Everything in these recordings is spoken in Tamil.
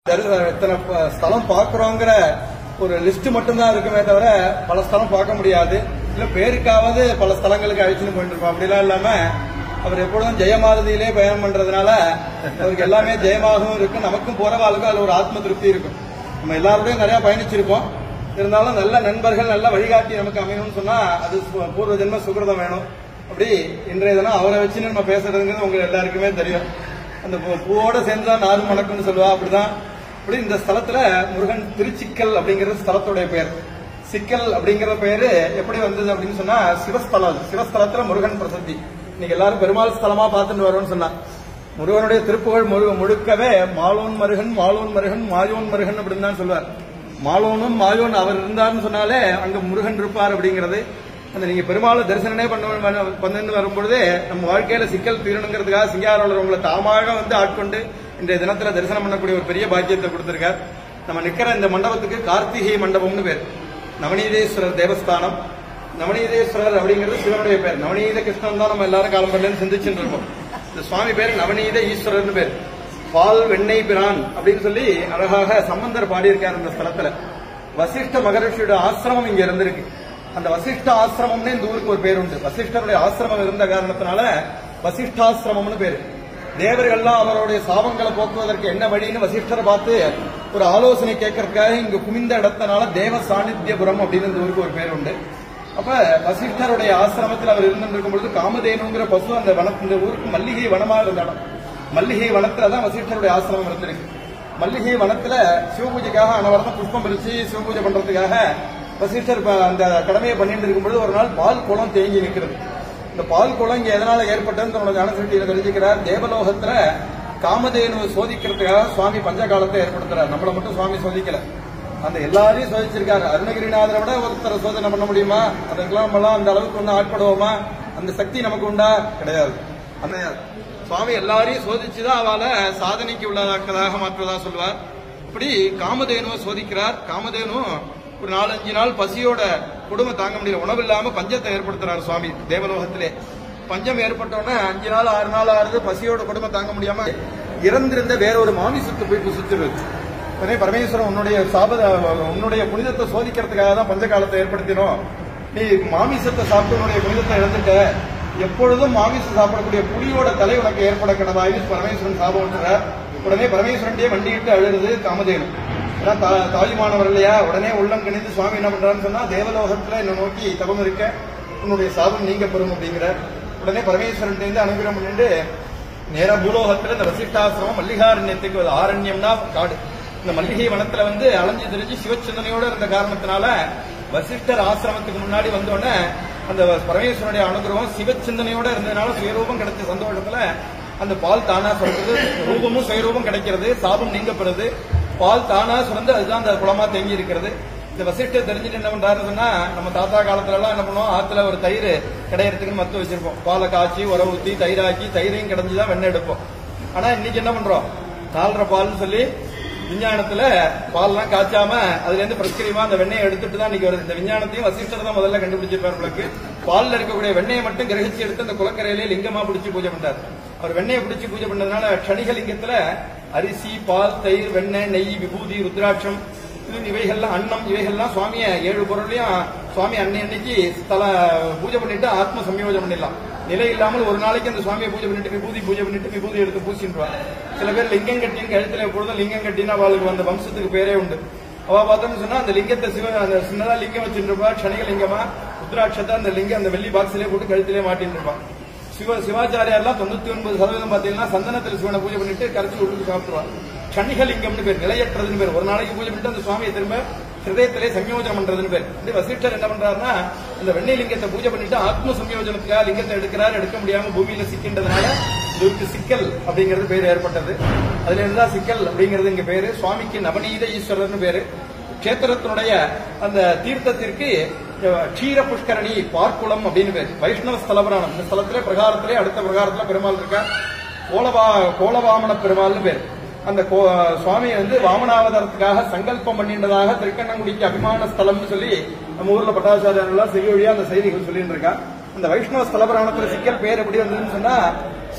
தரிச- இத்தனை ப- ஸ்தலம் பாக்குறோங்கிற ஒரு லிஸ்ட் மட்டும்தான் இருக்குமே தவிர பல ஸ்தலம் பார்க்க முடியாது இல்ல பேருக்காவது பல ஸ்தலங்களுக்கு அழைச்சிட்டு போயிட்டு இருப்போம் அப்படிலாம் இல்லாம அவர் எப்பொழுதும் ஜெயமாரதியிலே பயணம் பண்றதுனால அவருக்கு எல்லாமே ஜெயமாகவும் இருக்கும் நமக்கும் போறவாளுக்கும் அதுல ஒரு ஆத்ம திருப்தி இருக்கும் நம்ம எல்லாரோடையும் நிறைய பயணிச்சிருப்போம் இருந்தாலும் நல்ல நண்பர்கள் நல்ல வழிகாட்டி நமக்கு அமையணும்னு சொன்னா அது சு- பூர்வ ஜென்ம சுகிருதம் வேணும் அப்படி இன்றைய தினம் அவரை வச்சு நம்ம பேசுறதுங்கிறது உங்களுக்கு எல்லாருக்குமே தெரியும் அந்த பூ- பூவோட சேர்ந்தா நாறு மணக்கும்னு சொல்லுவா அப்படிதான் அப்படி இந்த ஸ்தலத்துல முருகன் திருச்சிக்கல் அப்படிங்கிறது ஸ்தலத்துடைய பெயர் சிக்கல் அப்படிங்கிற பெயரு எப்படி வந்தது அப்படின்னு சொன்னா சிவஸ்தலம் அது. சிவஸ்தலத்துல முருகன் பிரசித்தி இன்னைக்கு எல்லாரும் பெருமாள் ஸ்தலமா பார்த்துட்டு வரோம்னு சொன்னா முருகனுடைய திருப்புகழ் முழு முழுக்கவே மாலோன் மருகன் மாலோன் மருகன் மாயோன் மருகன் அப்படின்னு தான் சொல்லுவார் மாலோனும் மாயோன் அவர் இருந்தார்னு சொன்னாலே அங்க முருகன் இருப்பார் அப்படிங்கிறது அந்த நீங்க பெருமாளை தரிசனமே பண்ண பண்ணு வரும்பொழுதே நம்ம வாழ்க்கையில சிக்கல் தீரணுங்கிறதுக்காக சிங்காரோளர் உங்களை தாமாக வந்து ஆட்கொண்டு இன்றைய தினத்துல தரிசனம் பண்ணக்கூடிய ஒரு பெரிய பாக்கியத்தை கொடுத்திருக்கார் நம்ம நிக்கிற இந்த மண்டபத்துக்கு கார்த்திகை மண்டபம்னு பேர் நவநீதேஸ்வரர் தேவஸ்தானம் நவநீதேஸ்வரர் அப்படிங்கிறது சிவனுடைய பேர் நவநீத கிருஷ்ணன் தான் நம்ம எல்லாரும் காலம்பரிலேருந்து சிந்திச்சுட்டு இருக்கோம் இந்த சுவாமி பேர் நவநீத ஈஸ்வரர்னு பேர் பால் வெண்ணெய் பிரான் அப்படின்னு சொல்லி அழகாக சம்பந்தர் பாடியிருக்கார் இந்த ஸ்தலத்துல வசிஷ்ட மகரிஷியோட ஆசிரமம் இங்க இருந்திருக்கு அந்த வசிஷ்ட ஆசிரமம்னு இந்த ஊருக்கு ஒரு பேர் உண்டு வசிஷ்டருடைய ஆசிரமம் இருந்த காரணத்தினால வசிஷ்டாசிரமம்னு பேரு தேவர்கள்லாம் அவருடைய சாபங்களை போக்குவதற்கு என்ன வழின்னு வசிஷ்டரை பார்த்து ஒரு ஆலோசனை கேட்கறதுக்காக இங்க குமிந்த இடத்தினால தேவ சாநித்தியபுரம் அப்படின்னு இந்த ஊருக்கு ஒரு பேர் உண்டு அப்ப வசிஷ்டருடைய ஆசிரமத்தில் அவர் இருந்திருக்கும் பொழுது காமதேனுங்கிற பசு அந்த வன இந்த ஊருக்கு மல்லிகை வனமா இருந்த இடம் மல்லிகை வனத்துல தான் வசிஷ்டருடைய ஆசிரமம் இருந்திருக்கு மல்லிகை வனத்துல சிவபூஜைக்காக அனவரதம் புஷ்பம் பிரிச்சு சிவபூஜை பண்றதுக்காக வசிஷ்டர் ப- அந்த கடமையை பண்ணிட்டு இருக்கும் பொழுது ஒரு நாள் பால் குளம் தேங்கி நிற்கிறது இந்த பால் குளம் இங்க எதனால ஏற்பட்டதுன்னு தன்னோட ஞானசக்தியில தெரிஞ்சுக்கிறார் தேவலோகத்துல காமதேனு சோதிக்கிறதுக்காக சுவாமி பஞ்சகாலத்தை ஏற்படுத்துறார் நம்மள மட்டும் சுவாமி சோதிக்கல அந்த எல்லாரையும் சோதிச்சிருக்காரு அருணகிரிநாதரை விட ஒருத்தரை சோதனை பண்ண முடியுமா அதுக்கெல்லாம் நம்மளாம் அந்த அளவுக்கு ஒன்றும் ஆட்படுவோமா அந்த சக்தி நமக்கு உண்டா கிடையாது அந்த சுவாமி எல்லாரையும் சோதிச்சுதான் அவளை சாதனைக்கு உள்ளதாக்கதாக மாற்றுவதா சொல்லுவார் இப்படி காமதேனுவை சோதிக்கிறார் காமதேனு ஒரு நாலஞ்சு நாள் பசியோட குடும்பம் தாங்க முடியல உணவு இல்லாம பஞ்சத்தை ஏற்படுத்துறார் சுவாமி தேவலோகத்திலே பஞ்சம் ஏற்பட்ட உடனே அஞ்சு நாள் ஆறு நாள் ஆறுது பசியோட குடும்பம் தாங்க முடியாம இறந்திருந்த வேற ஒரு மாமிசத்தை போய் புசிச்சிருது உடனே பரமேஸ்வரன் உன்னுடைய சாப உன்னுடைய புனிதத்தை சோதிக்கிறதுக்காக தான் பஞ்ச காலத்தை ஏற்படுத்தினோம் நீ மாமிசத்தை சாப்பிட்டு உன்னுடைய புனிதத்தை இழந்துட்ட எப்பொழுதும் மாமிசம் சாப்பிடக்கூடிய புலியோட தலை உனக்கு ஏற்பட கிடவாயின்னு பரமேஸ்வரன் சாபம் விட்டுறார் உடனே பரமேஸ்வரன்டே வண்டியிட்டு அழுது காமதேனு ஏன்னா தா- தாயுமானவர் இல்லையா உடனே உள்ளம் கணிந்து சுவாமி என்ன பண்றாருன்னு சொன்னா தேவலோகத்துல என்ன நோக்கி தவம் இருக்க உன்னுடைய சாபம் நீங்க பெறும் அப்படிங்கிறார் உடனே பரமேஸ்வரன் இருந்து அனுகிரகம் பண்ணிட்டு நேரா பூலோகத்துல இந்த வசிஷ்டாசிரமம் மல்லிகாரண்யத்துக்கு ஒரு ஆரண்யம்னா காடு இந்த மல்லிகை வனத்துல வந்து அலைஞ்சு தெரிஞ்சு சிவச்சிந்தனையோட இருந்த காரணத்தினால வசிஷ்டர் ஆசிரமத்துக்கு முன்னாடி வந்தோடனே அந்த பரமேஸ்வரனுடைய அனுகிரகம் சிவச்சிந்தனையோட இருந்ததுனால சுயரூபம் கிடைச்ச சந்தோஷத்துல அந்த பால் தானா சுரந்தது ரூபமும் சுயரூபம் கிடைக்கிறது சாபம் நீங்கப்படுது பால் தானா சுரந்து அதுதான் அந்த குளமா தேங்கி இருக்கிறது இந்த வசிஷ்டர் தெரிஞ்சுட்டு என்ன பண்றாருன்னு சொன்னா நம்ம தாத்தா காலத்துல எல்லாம் என்ன பண்ணுவோம் ஆத்துல ஒரு தயிர் கிடையறதுக்கு மத்து வச்சிருப்போம் பாலை காய்ச்சி உர ஊத்தி தயிராக்கி தயிரையும் கிடைஞ்சுதான் வெண்ணெய் எடுப்போம் ஆனா இன்னைக்கு என்ன பண்றோம் நாலரை பால்னு சொல்லி விஞ்ஞானத்துல பால்லாம் காய்ச்சாம அதுல இருந்து பிரஸ்கிரிமா அந்த வெண்ணெயை எடுத்துட்டு தான் இன்னைக்கு வருது இந்த விஞ்ஞானத்தையும் வசிஷ்டர் தான் முதல்ல கண்டுபிடிச்சிருப்பார் உங்களுக்கு பால்ல இருக்கக்கூடிய வெண்ணெயை மட்டும் கிரகிச்சு எடுத்து அந்த குளக்கரையிலே லிங்கமா பிடிச்சி பூஜை பண்றாரு அவர் வெண்ணெயை பிடிச்சி பூஜை பண்ணதுனால க்ஷணிக லிங்கத்துல அரிசி பால் தயிர் வெண்ணெய் நெய் விபூதி ருத்ராட்சம் இது இவைகள்லாம் அன்னம் இவைகள்லாம் சுவாமிய ஏழு பொருளையும் சுவாமி அன்னை அன்னைக்கு தல பூஜை பண்ணிட்டு ஆத்ம சம்யோஜம் பண்ணிடலாம் நிலை இல்லாமல் ஒரு நாளைக்கு அந்த சுவாமியை பூஜை பண்ணிட்டு விபூதி பூஜை பண்ணிட்டு விபூதி எடுத்து பூசின்றார் சில பேர் லிங்கம் கட்டின்னு கழுத்துல எப்பொழுதும் லிங்கம் கட்டின்னு அவளுக்கு அந்த வம்சத்துக்கு பேரே உண்டு அவ பார்த்தோம்னு சொன்னா அந்த லிங்கத்தை சிவ அந்த சின்னதா லிங்கம் வச்சுருப்பா க்ஷணிக லிங்கமா ருத்ராட்சத்தை அந்த லிங்கம் அந்த வெள்ளி பாக்ஸ்லயே போட்டு கழுத்திலே மாட்டின்னு இருப்பான் சிவ சிவாச்சாரியார்லாம் தொண்ணூத்தி ஒன்பது சதவீதம் பாத்தீங்கன்னா சந்தனத்தில் சிவனை பூஜை பண்ணிட்டு கரைச்சி விட்டு சாப்பிடுவார் கணிகலிங்கம்னு பேர் நிலையற்றதுன்னு பேர் ஒரு நாளைக்கு பூஜை பண்ணிட்டு அந்த சுவாமியை திரும்ப ஹிருதயத்திலே சம்யோஜனம் பண்றதுன்னு பேர் இந்த வசிஷ்டர் என்ன பண்றாருன்னா இந்த வெண்ணெய் லிங்கத்தை பூஜை பண்ணிட்டு ஆத்ம சம்யோஜனத்துக்காக லிங்கத்தை எடுக்கிறார் எடுக்க முடியாம பூமியில சிக்கின்றதுனால இதுக்கு சிக்கல் அப்படிங்கிறது பேர் ஏற்பட்டது அதுல இருந்தா சிக்கல் அப்படிங்கிறது இங்க பேரு சுவாமிக்கு நவநீத ஈஸ்வரர்னு பேரு கஷேத்திரத்தினுடைய அந்த தீர்த்தத்திற்கு அஹ், க்ஷீர புஷ்கரணி பார்க்குளம் அப்படின்னு பேர் வைஷ்ணவ ஸ்தலபுராணம் இந்த ஸ்தலத்திலே பிரகாரத்திலே அடுத்த பிரகாரத்துல பெருமாள் இருக்கார் கோலவா கோலவாமன பெருமாள்னு பேர் அந்த கோ- சுவாமியை வந்து வாமனாவதாரத்துக்காக சங்கல்பம் பண்ணின்றதாக திருக்கண்ணங்குடிக்கு அபிமான ஸ்தலம்னு சொல்லி நம்ம ஊர்ல பட்டாச்சாரியர்கள் எல்லாம் செவி வழியா அந்த செய்திகள் சொல்லிட்டு இருக்கா அந்த வைஷ்ணவ ஸ்தல புராணத்துல சிக்கல் பேர் எப்படி வந்ததுன்னு சொன்னா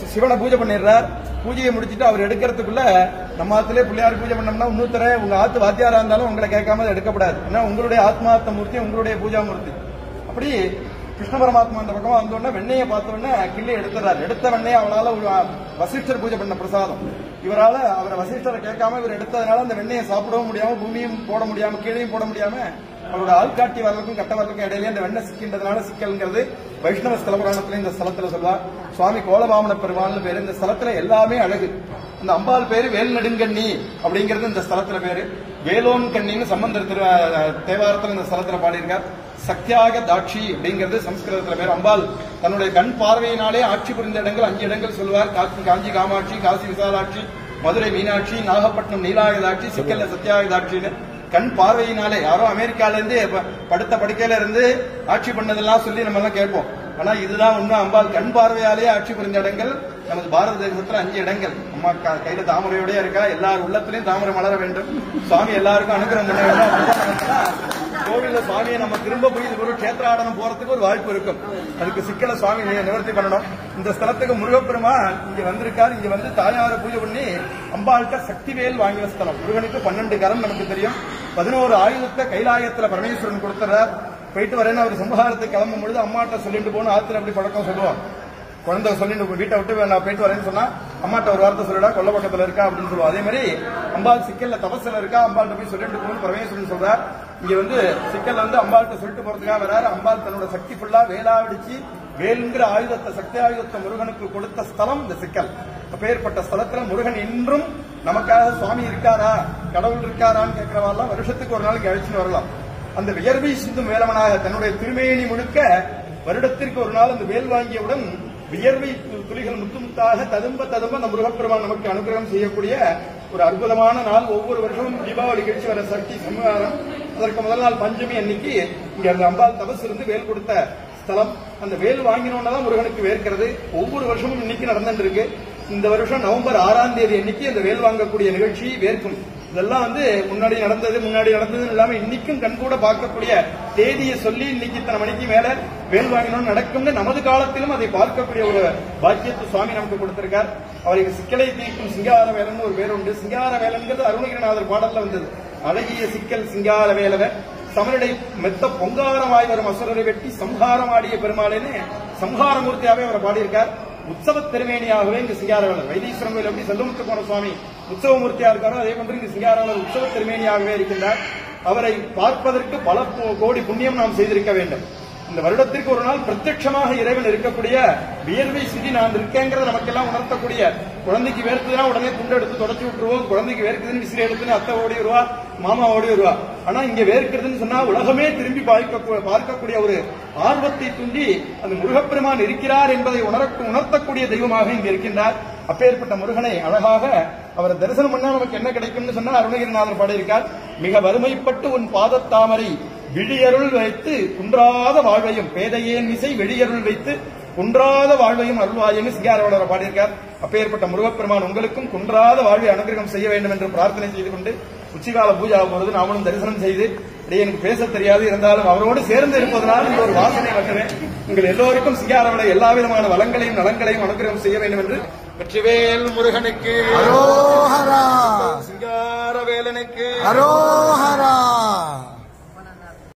சிவனை பூஜை பண்ணிடுறார் பூஜையை முடிச்சிட்டு அவர் எடுக்கிறதுக்குள்ள நம்ம ஆத்துல பிள்ளையார் பூஜை பண்ணோம்னா இன்னொருத்தர உங்க ஆத்து வாத்தியாரா இருந்தாலும் உங்களை கேட்காம அது எடுக்கப்படாது ஏன்னா உங்களுடைய ஆத்மார்த்த மூர்த்தி உங்களுடைய பூஜா மூர்த்தி அப்படி கிருஷ்ண பரமாத்மா அந்த பக்கம் வந்த உடனே வெண்ணையை பார்த்த உடனே கிள்ளி எடுத்துறாரு எடுத்த வெண்ணையை அவனால ஒரு வசிஷ்டர் பூஜை பண்ண பிரசாதம் இவரால அவரை வசிஷ்டரை கேட்காம இவர் எடுத்ததுனால அந்த வெண்ணையை சாப்பிடவும் முடியாம பூமியும் போட முடியாம கீழையும் போட முடியாம அவரோட ஆள்காட்டி வரலுக்கும் கட்ட வரலுக்கும் இடையிலே அந்த வெண்ணெய் சிக்கின்றதுனால சிக்கல்ங்கிறது வைஷ்ணவ ஸ்தல புராணத்துல இந்த ஸ்தலத்துல சொல்லுவார் சுவாமி கோலபாமன பெருமாள்னு பேரு இந்த ஸ்தலத்துல எல்லாமே அழகு இந்த அம்பாள் பேரு வேல் நெடுங்கண்ணி அப்படிங்கிறது இந்த ஸ்தலத்துல பேரு வேலோன் கண்ணின்னு சம்பந்தர் திரு தேவாரத்துல இந்த ஸ்தலத்துல பாடியிருக்கார் சக்தியாக தாட்சி அப்படிங்கிறது சம்ஸ்கிருதத்துல பேர் அம்பாள் தன்னுடைய கண் பார்வையினாலே ஆட்சி புரிந்த இடங்கள் அஞ்சு இடங்கள் சொல்லுவார் காசி காஞ்சி காமாட்சி காசி விசாலாட்சி மதுரை மீனாட்சி நாகப்பட்டினம் நீலாயுதாட்சி சிக்கல்ல சத்யாயுதாட்சின்னு கண் பார்வையினாலே யாரோ அமெரிக்கால இருந்து ப- படுத்த படுக்கையில இருந்து ஆட்சி பண்ணதெல்லாம் சொல்லி நம்ம எல்லாம் கேட்போம் ஆனா இதுதான் உண்மை அம்பாள் கண் பார்வையாலே ஆட்சி புரிந்த இடங்கள் நமது பாரத தேசத்துல அஞ்சு இடங்கள் அம்மா க- கையில தாமரையோடய இருக்கா எல்லார் உள்ளத்திலையும் தாமரை மலர வேண்டும் சுவாமி எல்லாருக்கும் அனுகிரகம் பண்ண வேண்டும் அப்படிதான் நமக்குன்னா கோவில்ல சுவாமியை நம்ம திரும்ப போய் இது ஒரு கஷேத்திராடனம் போறதுக்கு ஒரு வாய்ப்பு இருக்கும் அதுக்கு சிக்கல சுவாமி நி- நிவர்த்தி பண்ணணும் இந்த ஸ்தலத்துக்கு முருகப்பெருமான் இங்க வந்திருக்கார் இங்க வந்து தாயாரை பூஜை பண்ணி அம்பாள்கிட்ட சக்திவேல் வாங்கின ஸ்தலம் முருகனுக்கு பன்னெண்டு கரம் நமக்கு தெரியும் பதினோரு ஆயுதத்தை கைலாயத்துல பரமேஸ்வரன் கொடுத்துறார் போயிட்டு வரேன்னு அவர் சம்ஹாரத்துக்கு கிளம்பும் பொழுது அம்மாட்ட சொல்லிட்டு போகணும் ஆத்துல அப்படி பழக்கம் சொல்லுவான் குழந்தை சொல்லிட்டு உங்க வீட்டை விட்டு நான் போயிட்டு வரேன்னு சொன்னா அம்மாட்ட ஒரு வார்த்தை சொல்லுடா கொல்ல பக்கத்துல இருக்கா அப்படின்னு சொல்லுவோம் அதே மாதிரி அம்பாள் சிக்கல்ல தபஸ்ல இருக்கா அம்பாள்கிட்ட போய் சொல்லிட்டு போகணும் பரமேஸ்வரன் சொல்றார் இங்க வந்து சிக்கல் வந்து அம்பாள்கிட்ட சொல்லிட்டு போறதுக்காக வராரு அம்பாள் தன்னோட சக்தி ஃபுல்லா வேலாவடிச்சு வேலுங்கிற ஆயுதத்தை சக்தி ஆயுதத்தை முருகனுக்கு கொடுத்த ஸ்தலம் இந்த சிக்கல் அப்பேற்பட்ட ஸ்தலத்துல முருகன் இன்றும் நமக்காக சுவாமி இருக்காரா கடவுள் இருக்காரான்னு கேட்கிறவாள்லாம் வருஷத்துக்கு ஒரு நாளைக்கு அழைச்சிட்டு வரலாம் அந்த வியர்வை சிந்தும் வேலவனாக தன்னுடைய திருமேனி முழுக்க வருடத்திற்கு ஒரு நாள் அந்த வேல் வாங்கியவுடன் வியர்வை து- துளிகள் முத்து முத்தாக ததும்ப ததும்ப அந்த முருகப்பெருமான் நமக்கு அனுகிரகம் செய்யக்கூடிய ஒரு அற்புதமான நாள் ஒவ்வொரு வருஷமும் தீபாவளி கழிச்சு வர சக்தி சம்ஹாரம் அதற்கு முதல் நாள் பஞ்சமி அன்னைக்கு இங்க அந்த அம்பாள் தபஸ் இருந்து வேல் கொடுத்த ஸ்தலம் அந்த வேல் வாங்கினோன்னு தான் முருகனுக்கு வேர்க்கிறது ஒவ்வொரு வருஷமும் இன்னைக்கு நடந்துட்டு இருக்கு இந்த வருஷம் நவம்பர் ஆறாம் தேதி அன்னைக்கு அந்த வேல் வாங்கக்கூடிய நிகழ்ச்சி வேர்க்கும் இதெல்லாம் வந்து முன்னாடி நடந்தது முன்னாடி நடந்தது இல்லாம இன்னைக்கும் கண்கூட பார்க்கக்கூடிய தேதியை சொல்லி இன்னைக்கு இத்தனை மணிக்கு மேல வேல் வாங்கினோம் நடக்கும்னு நமது காலத்திலும் அதை பார்க்கக்கூடிய ஒரு பாக்கியத்தை சுவாமி நமக்கு கொடுத்திருக்கார் அவருக்கு சிக்கலை தீர்க்கும் சிங்கார வேலன்னு ஒரு பேர் உண்டு சிங்கார வேலன்கிறது அருணகிரிநாதர் பாடல்ல வந்தது அழகிய சிக்கல் சிங்கார வேலவ சமரடை மெத்த பொங்காரமாய் வரும் அசுரரை வெட்டி சம்ஹாரமாடிய பெருமாளேன்னு சம்ஹாரமூர்த்தியாவே அவர் பாடியிருக்கார் உற்சவ திருமேனியாகவே இங்கு சிங்காரவேலர் வைத்தீஸ்வரன் கோயில் எப்படி செல்லுமுத்து போன சுவாமி உற்சவமூர்த்தியா இருக்காரோ அதே போன்று இங்கு சிங்காரவேலர் உற்சவ திருமேனியாகவே இருக்கின்றார் அவரை பார்ப்பதற்கு பல போ- கோடி புண்ணியம் நாம் செய்திருக்க வேண்டும் இந்த வருடத்திற்கு ஒரு நாள் பிரத்யட்சமாக இறைவன் இருக்கக்கூடிய வியர்வை சிதி நான் இருக்கேங்கிறத நமக்கெல்லாம் உணர்த்தக்கூடிய குழந்தைக்கு வேர்க்குதுன்னா உடனே துண்டு எடுத்து தொடச்சி விட்டுருவோம் குழந்தைக்கு வேர்க்குதுன்னு விசிறி எடுத்துன்னு அத்தை ஓடி வருவா மாமா ஓடி வருவா ஆனா இங்க வேர்க்கிறதுன்னு சொன்னா உலகமே திரும்பி பார்க்க பார்க்கக்கூடிய ஒரு ஆர்வத்தை தூண்டி அந்த முருகப்பெருமான் இருக்கிறார் என்பதை உணர உணர்த்தக்கூடிய தெய்வமாக இங்க இருக்கின்றார் அப்பேற்பட்ட முருகனை அழகாக அவரை தரிசனம் பண்ணா நமக்கு என்ன கிடைக்கும்னு சொன்னா அருணகிரிநாதர் பாடியிருக்கார் மிக வறுமைப்பட்டு உன் பாதத்தாமரை விழியருள் வைத்து குன்றாத வாழ்வையும் பேதையேன் மிசை வெளியருள் வைத்து குன்றாத வாழ்வையும் அருள்வாயன்னு சிங்காரவளர் பாடியிருக்கார் அப்பேற்பட்ட முருகப்பெருமான் உங்களுக்கும் குன்றாத வாழ்வை அனுகிரகம் செய்ய வேண்டும் என்று பிரார்த்தனை செய்து கொண்டு உச்சிகால பூஜா பொழுது நாமளும் தரிசனம் செய்து அப்படியே எனக்கு பேச தெரியாது இருந்தாலும் அவரோடு சேர்ந்து இருப்பதனால் இந்த ஒரு வாசனை வந்தது உங்கள் எல்லோருக்கும் சிங்காரவளை எல்லா விதமான வளங்களையும் நலங்களையும் அனுகிரகம் செய்ய வேண்டும் என்று வெற்றிவேல் முருகனுக்கு அரோஹரா சிங்காரவேலனுக்கு அரோஹரா